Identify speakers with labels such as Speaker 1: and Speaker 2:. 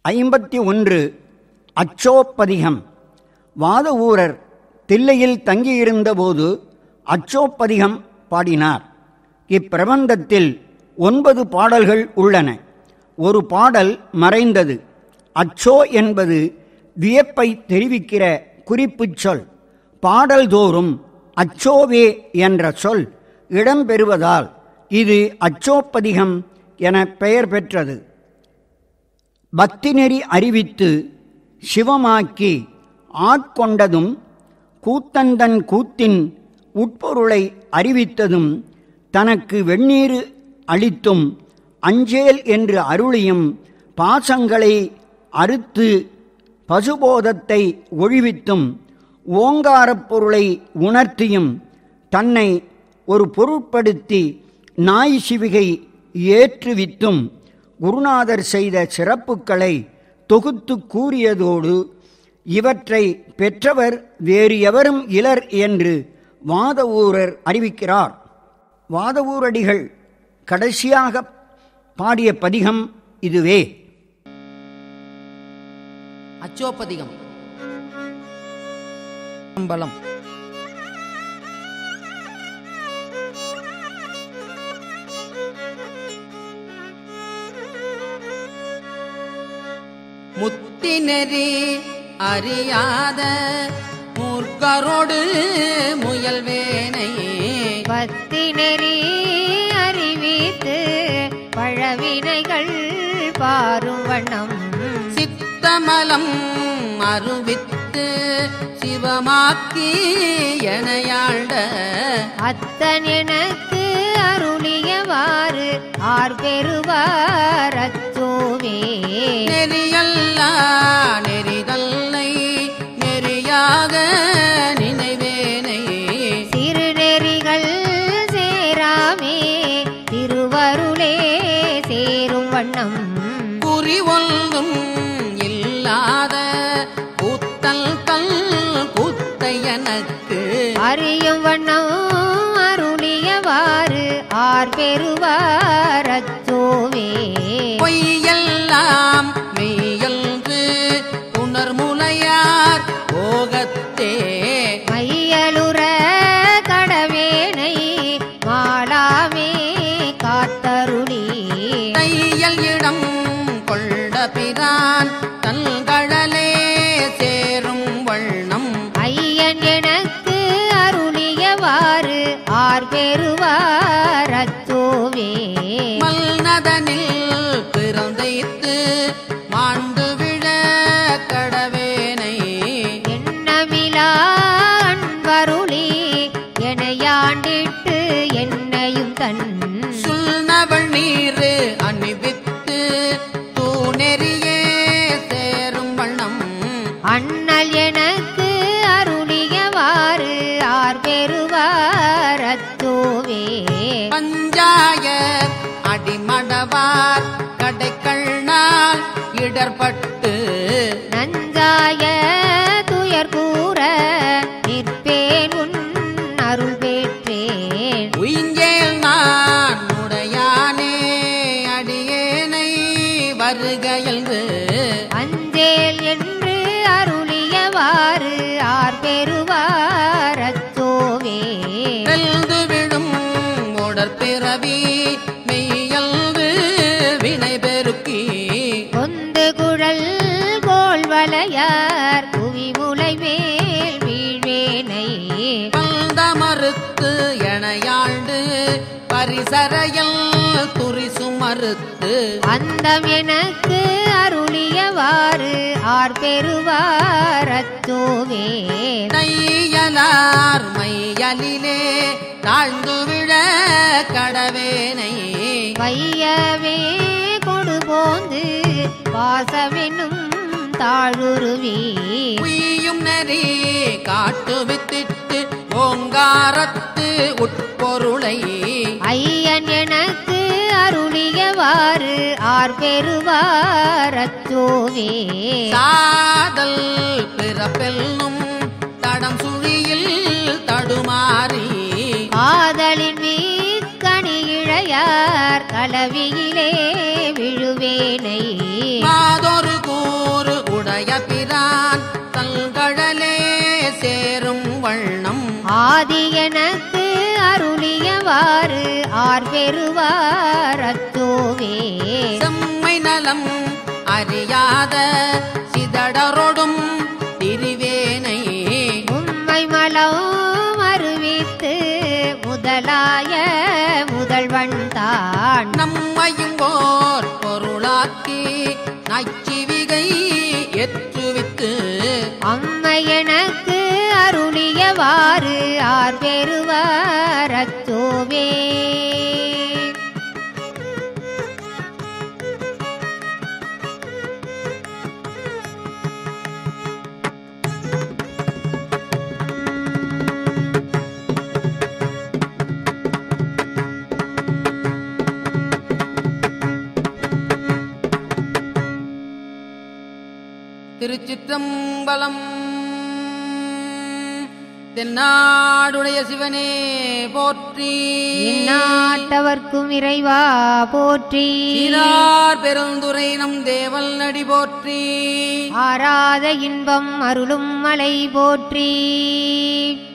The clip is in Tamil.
Speaker 1: ஐம்பத்தி ஒன்று அச்சோப்பதிகம் வாதவூரர் தில்லையில் தங்கியிருந்தபோது அச்சோப்பதிகம் பாடினார் இப்பிரபந்தத்தில் ஒன்பது பாடல்கள் உள்ளன ஒரு பாடல் மறைந்தது அச்சோ என்பது வியப்பை தெரிவிக்கிற குறிப்புச் சொல் பாடல்தோறும் அச்சோவே என்ற சொல் இடம்பெறுவதால் இது அச்சோப்பதிகம் என பெயர் பெற்றது பக்திநெறி அறிவித்து சிவமாக்கி ஆட்கொண்டதும் கூத்தந்தன் கூத்தின் உட்பொருளை அறிவித்ததும் தனக்கு வெந்நீர் அளித்தும் அஞ்சேல் என்று அருளியும் பாசங்களை அறுத்து பசுபோதத்தை ஒழிவித்தும் ஓங்காரப் பொருளை உணர்த்தியும் தன்னை ஒரு பொருட்படுத்தி நாய் சிவிகை ஏற்றுவித்தும் குருநாதர் செய்த சிறப்புக்களை தொகுத்து கூறியதோடு இவற்றை பெற்றவர் வேறு எவரும் இலர் என்று வாதவூரர் அறிவிக்கிறார் வாதவூரடிகள் கடைசியாக பாடிய பதிகம் இதுவே
Speaker 2: அச்சோப்பதிகம் அம்பலம் முத்தினெறி அறியாத மூர்க்கரோடு முயல்வேனை
Speaker 3: பத்தி நெறி அறிவித்து பழவினைகள் பாரும் வண்ணம்
Speaker 2: சித்தமலம் அருவித்து சிவமாக்கி எனையாண்ட
Speaker 3: அத்தன் எனக்கு அருளியவாறு ஆர் பெறுவார் அச்சோவே
Speaker 2: நெறியல்லா நெறிதல்லை நெறியாக நினைவேனை
Speaker 3: சிறு நெறிகள் சேராமே திருவருளே சேரும் வண்ணம்
Speaker 2: குறி ஒன்றும் இல்லாத கூத்தல் கல் கூத்தை எனக்கு
Speaker 3: அறியும் வண்ணம் அருளியவாறு ஆர் பெறுவார் அச்சோவே
Speaker 2: பொய்யெல்லாம் மெய்யல்கு உணர்முலையார் போகத்தே
Speaker 3: மையலுற கடவேனை மாளாமே காத்தருளி
Speaker 2: தையல் இடம் கொண்ட பிரான் தன்கடலே சேரும் வண்ணம்
Speaker 3: ஐயன் எனக்கு அருளியவாறு ஆர் பெறுவார் அச்சோவே
Speaker 2: மல்நதனில் பிறந்தைத்து மாண்டு விழ கடவேனை
Speaker 3: எண்ணமிலா அன்பருளி எனையாண்டிட்டு என்னையும் தன்
Speaker 2: சுல்நவள் நீர் அணிவித்து தூணெறியே சேரும் வண்ணம்
Speaker 3: அண்ணல் எனக்கு அருளியவாறு ஆர் பெறுவார் அச்சோவே
Speaker 2: பஞ்சாய அடிமடவார் கடைக்கண்ணால் இடர்பட்டு
Speaker 3: நஞ்சாய துயர் கூற நிற்பேன் உன் அருள் பெற்றேன்
Speaker 2: உயிஞ்சேல் நான் உடையானே அடியேனை வருகையல்கு
Speaker 3: அஞ்சேல் என்று அருளியவாறு ஆர் பெறுவார் அச்சோவே
Speaker 2: வெல்து விடும் உடற்பிறவி மெய்யல்து வினை பெருக்கி
Speaker 3: கொந்து குழல் கோல் வளையார் குவி முலை மேல் வீழ்வேனை
Speaker 2: பந்த மறுத்து எனையாண்டு பரிசரையில் துரிசு மறுத்து
Speaker 3: அந்தம் எனக்கு அருளியவாறு ஆர் பெறுவார் அச்சோவே
Speaker 2: தையலார் மையலிலே தாழ்ந்து விழ கடவேனை
Speaker 3: வையவே கொடு போந்து பாசமெனும் தாழுருவி
Speaker 2: உய்யும் நெறி காட்டு வித்திட்டு ஓங்காரத்து உட்பொருளை
Speaker 3: ஐயன் எனக்கு அருளியவாறு ஆர் பெறுவார் அச்சோவே
Speaker 2: சாதல் பிறப்பெல்லும் தடம் சுழியில் தடுமாறி
Speaker 3: ஆதலின் மீக்கணி இழையார் கலவியிலே விழுவேனை
Speaker 2: மாதொரு கூ பிரான் தங்கழலே சேரும் வண்ணம்
Speaker 3: ஆதி எனக்கு அருளியவாறு ஆர் பெறுவார் அச்சோவே
Speaker 2: செம்மை நலம் அறியாத சிதடரொடும் திருவேனை
Speaker 3: உம்மை மலம் அறிவித்து முதலாய முதல்வன் தான்
Speaker 2: நம்மையும் ஓர் பொருளாக்கி நச்சிவிகை எற்றுவித்து
Speaker 3: அம்மை எனக்கு அருளியவாறு ஆர் பெறுவார் அச்சோவே
Speaker 2: திருச்சிற்றம்பலம் தென்னாடுடைய சிவனே போற்றி
Speaker 3: இந்நாட்டவர்க்கும் இறைவா போற்றி
Speaker 2: சீரார் பெருந்துரை நம் தேவல் நடி போற்றி
Speaker 3: ஆராத இன்பம் அருளும் மலை போற்றி